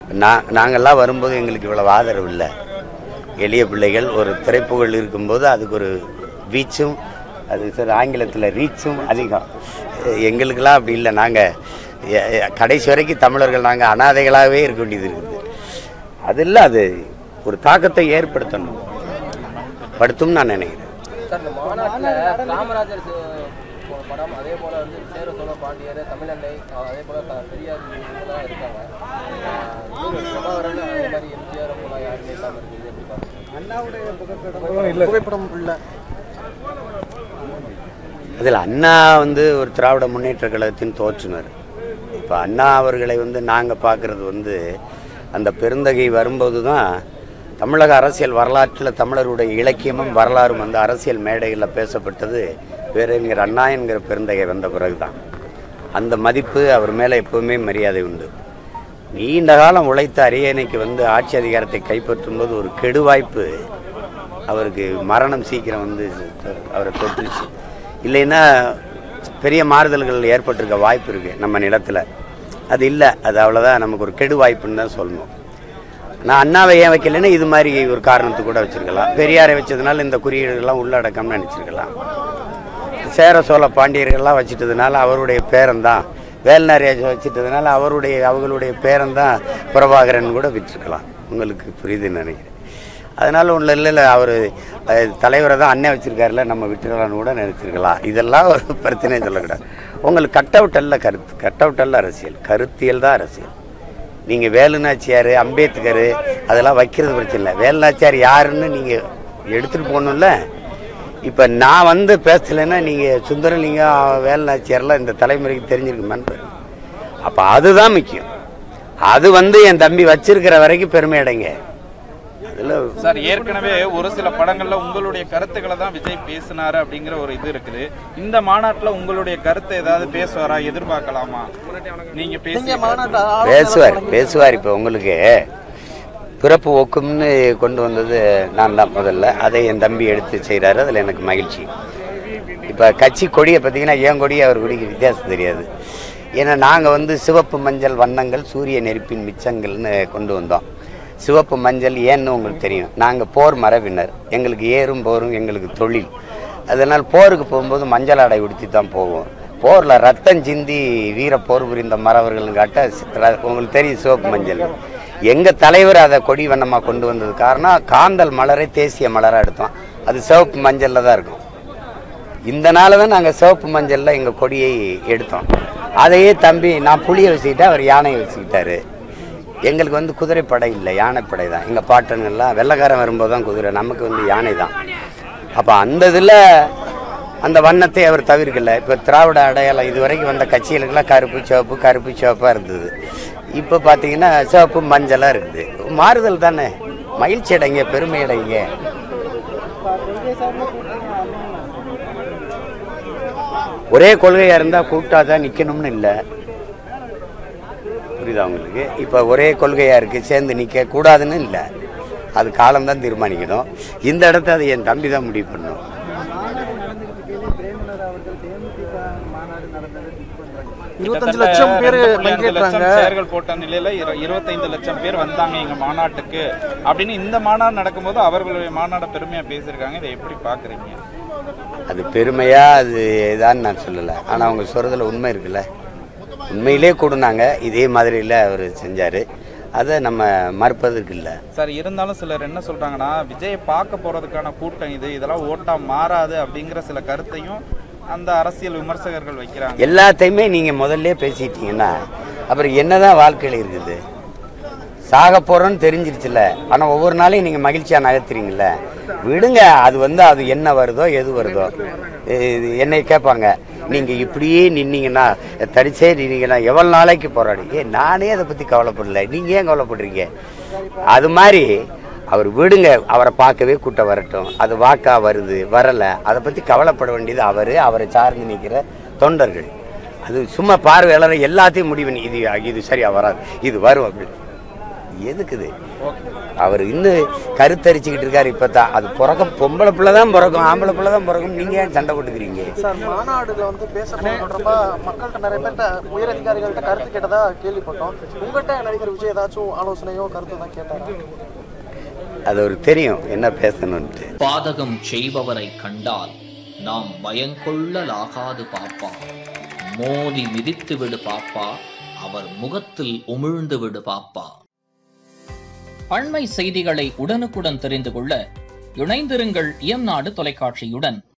நான் நாங்கள்லாம் வரும்போது எங்களுக்கு இவ்வளவு ஆதரவு இல்லை எளிய பிள்ளைகள் ஒரு திரைப்புகழ் இருக்கும்போது அதுக்கு ஒரு வீச்சும் அது சார் ஆங்கிலத்தில் ரீச்சும் அதிகம் எங்களுக்கெல்லாம் அப்படி இல்லை நாங்கள் கடைசி வரைக்கும் தமிழர்கள் நாங்கள் அனாதைகளாகவே இருக்க வேண்டியது இருக்குது அது இல்லை அது ஒரு தாக்கத்தை ஏற்படுத்தணும் படுத்தும் நான் நினைக்கிறேன் சார் இந்த மாநாட்டில் காமராஜர் சு- படம் அதே போல வந்து சேர சோழ பாண்டியர் தமிழன்னை அஹ் அதே போல த- பெரியார் இவங்கெல்லாம் இருக்காங்க அஹ் இவரு பிரபாகரன் அதே மாதிரி எம்ஜிஆர் போல யாருமே இல்லாமல் இருக்குது எப்படி பார்க்குறீங்க புகைப்படம் உள்ள அதில் அண்ணா வந்து ஒரு திராவிட முன்னேற்ற கழகத்தின் தோற்றுனர் இப்போ அண்ணா அவர்களை வந்து நாங்கள் பார்க்குறது வந்து அந்த பெருந்தகை வரும்போது தான் தமிழக அரசியல் வரலாற்றில் தமிழருடைய இலக்கியமும் வரலாறும் வந்து அரசியல் மேடைகளில் பேசப்பட்டது வேறு என்கிற அண்ணா என்கிற பெருந்தகை வந்த பிறகு தான் அந்த மதிப்பு அவர் மேலே எப்பவுமே மரியாதை உண்டு நீண்ட காலம் உழைத்த அரியணைக்கு வந்து ஆட்சி அதிகாரத்தை கைப்பற்றும் போது ஒரு கெடு வாய்ப்பு அவருக்கு மரணம் சீக்கிரம் வந்து அவரை தொட்டுருச்சு இல்லைன்னா பெரிய மாறுதல்கள் ஏற்பட்டிருக்க வாய்ப்பு இருக்குது நம்ம நிலத்தில் அது இல்லை அது அவ்வளோதான் நமக்கு ஒரு கெடு வாய்ப்புன்னு தான் சொல்லணும் நான் அண்ணாவை ஏன் வைக்கலைன்னா இது மாதிரி ஒரு காரணத்துக்கு கூட வச்சிருக்கலாம் பெரியாரை வச்சதுனால இந்த குறியீடுகள்லாம் உள்ளடக்கம்னு நினச்சிருக்கலாம் சேர சோழ பாண்டியர்கள்லாம் வச்சிட்டதுனால அவருடைய பேரன்தான் வேல்நாரியாஜ் வச்சிட்டதுனால அவருடைய அவங்களுடைய பேரன்தான் பிரபாகரன் கூட விட்டுருக்கலாம் உங்களுக்கு புரியுதுன்னு நினைக்கிறேன் அதனால ஒன்றும் இல்லை இல்லை அவர் தலைவரை தான் அண்ணன் வச்சிருக்காருல நம்ம விட்டுக்கலாம்னு கூட நினச்சிருக்கலாம் இதெல்லாம் ஒரு பிரச்சனையே சொல்லக்கூடாது உங்களுக்கு கட் அவுட் அல்ல கருத்து கட் அவுட் அல்ல அரசியல் கருத்தியல் தான் அரசியல் நீங்கள் வேலுநாச்சியார் அம்பேத்கர் அதெல்லாம் வைக்கிறது பிரச்சனை இல்லை வேலுநாச்சியார் யாருன்னு நீங்கள் எடுத்துகிட்டு போகணும்ல இப்போ நான் வந்து பேசலைன்னா நீங்கள் சுந்தரலிங்கம் வேலுநாச்சியார்லாம் இந்த தலைமுறைக்கு தெரிஞ்சிருக்குமான்னு அப்போ அதுதான் முக்கியம் அது வந்து என் தம்பி வச்சிருக்கிற வரைக்கும் பெருமை அடைங்க அதில் சார் ஏற்கனவே ஒரு சில படங்கள்ல உங்களுடைய கருத்துக்களை தான் விஜய் பேசினாரு அப்படிங்கிற ஒரு இது இருக்குது இந்த மாநாட்டுல உங்களுடைய கருத்தை ஏதாவது பேசுவாரா எதிர்பார்க்கலாமா நீங்க பேசி நீங்க மாநாட்டில் பேசுவார் பேசுவார் இப்போ உங்களுக்கு பிறப்பு ஒக்கும்னு கொண்டு வந்தது நான் தான் முதல்ல அதை என் தம்பி எடுத்து செய்கிறாரு அதில் எனக்கு மகிழ்ச்சி இப்போ கட்சி கொடியை பார்த்தீங்கன்னா என் கொடி அவர் கொடிக்கு வித்தியாசம் தெரியாது ஏன்னா நாங்கள் வந்து சிவப்பு மஞ்சள் வண்ணங்கள் சூரிய நெருப்பின் மிச்சங்கள்னு கொண்டு வந்தோம் சிவப்பு மஞ்சள் ஏன்னு உங்களுக்கு தெரியும் நாங்கள் போர் மரபினர் எங்களுக்கு ஏறும் போரும் எங்களுக்கு தொழில் அதனால் போருக்கு போகும்போது மஞ்சள் ஆடை உடுத்தி தான் போவோம் போரில் ரத்தம் சிந்தி வீர போர் புரிந்த மறவர்கள் காட்ட ர- உங்களுக்கு தெரியும் சிவப்பு மஞ்சள் எங்கள் தலைவர் அதை கொடி வண்ணமாக கொண்டு வந்தது காரணம் காந்தல் மலரை தேசிய மலராக எடுத்தோம் அது சிவப்பு மஞ்சளில் தான் இருக்கும் இந்த நாள் தான் நாங்கள் சிவப்பு மஞ்சளில் எங்கள் கொடியை எடுத்தோம் அதையே தம்பி நான் புளியை வச்சுக்கிட்டேன் அவர் யானையை வச்சுக்கிட்டாரு எங்களுக்கு வந்து குதிரைப்படை இல்லை யானைப்படை தான் எங்கள் பாட்டனுங்கள்லாம் வெள்ளைக்காரன் வரும்போது தான் குதிரை நமக்கு வந்து யானை தான் அப்போ அந்த இதில் அந்த வண்ணத்தை அவர் தவிர்க்கல இப்போ திராவிட அடையாளம் இது வரைக்கும் வந்த கட்சிகளுக்கெல்லாம் கருப்பு சிவப்பு கருப்பு சிவப்பாக இருந்தது இப்போ பார்த்தீங்கன்னா சிவப்பு மஞ்சளாக இருக்குது மாறுதல் தானே மகிழ்ச்சி அடைங்க பெருமை அடைங்க ஒரே கொள்கையாக இருந்தால் கூட்டா தான் நிற்கணும்னு இல்லை புரியுதா உங்களுக்கு இப்போ ஒரே கொள்கையாக இருக்குது சேர்ந்து நிற்க கூடாதுன்னு இல்லை அது காலம்தான் தீர்மானிக்கணும் இந்த இடத்த அது என் தம்பி தான் முடிவு பண்ணணும் இருபத்தஞ்சு லட்சம் பேர் கிட்டத்தட்ட 2.5 பங்கேற்றாங்க லட்சம் சேர்கள் போட்ட நிலையில இரு- 25 லட்சம் பேர் வந்தாங்க எங்க மாநாட்டுக்கு அப்படின்னு இந்த மாநாடு நடக்கும்போது அவர்களுடைய மாநாட பெருமையா பேசியிருக்காங்க இதை எப்படி பாக்குறீங்க அது பெருமையாக அது இதான்னு நான் சொல்லலை ஆனால் அவங்க சொல்கிறதுல உண்மை இருக்குல்ல உண்மையிலே கூடுனாங்க இதே மாதிரியில் அவர் செஞ்சார் அதை நம்ம மறுப்பதற்கு இல்லை சார் இருந்தாலும் சிலர் என்ன சொல்றாங்கன்னா விஜயை பார்க்க போறதுக்கான கூட்டம் இது இதெல்லாம் ஓட்டா மாறாது அப்படிங்கிற சில கருத்தையும் அந்த அரசியல் விமர்சகர்கள் வைக்கிறாங்க எல்லாத்தையுமே நீங்கள் முதல்ல பேசிட்டீங்கன்னா அப்புறம் என்னதான் வாழ்க்கையில் இருக்குது சாக போகிறோன்னு தெரிஞ்சிருச்சுல ஆனால் ஒவ்வொரு நாளையும் நீங்கள் மகிழ்ச்சியாக நகர்த்துறீங்கல்ல விடுங்க அது வந்து அது என்ன வருதோ எது வருதோ இது என்னை கேட்பாங்க நீங்கள் இப்படியே நின்னீங்கன்னா தடிச்சே நின்னீங்கன்னா எவ்வளோ நாளைக்கு போராடி ஏ நானே அதை பற்றி கவலைப்படல நீங்கள் ஏன் கவலைப்படுறீங்க அது மாதிரி அவர் விடுங்க அவரை பார்க்கவே கூட்டம் வரட்டும் அது வாக்கா வருது வரலை அதை பற்றி கவலைப்பட வேண்டியது அவர் அவரை சார்ந்து நிற்கிற தொண்டர்கள் அது சும்மா பார்வையாளர் எல்லாத்தையும் முடிவு பண்ணி இது இது சரியா வராது இது வரும் அப்படி எதுக்குது அவர் இன்னும் கருத்தரிச்சுக்கிட்டு இருக்காரு இப்போ தான் அது பிறக்க பொம்பளை பிள்ளை தான் பிறக்கும் ஆம்பளை பிள்ளை தான் பிறக்கும் நீங்கள் ஏன் சண்டை போட்டுக்கிறீங்க சார் மாநாடுல வந்து பேச தொடர்பா மக்கள்கிட்ட நிறைய பேர்ட்ட உயர் அதிகாரிகள்ட்ட கருத்து கேட்டதா கேள்விப்பட்டோம் உங்கள்கிட்ட நடிகர் விஜய் ஏதாச்சும் ஆலோசனையோ கருத்து தான் கேட்டாரா அது ஒரு தெரியும் என்ன பேசணுன்ட்டு பாதகம் செய்பவரை கண்டால் நாம் பயங்கொள்ளலாகாது பாப்பா மோதி மிதித்து விடு பாப்பா அவர் முகத்தில் உமிழ்ந்து விடு பாப்பா அண்மை செய்திகளை உடனுக்குடன் தெரிந்து கொள்ள இணைந்திருங்கள் இயம்நாடு தொலைக்காட்சியுடன்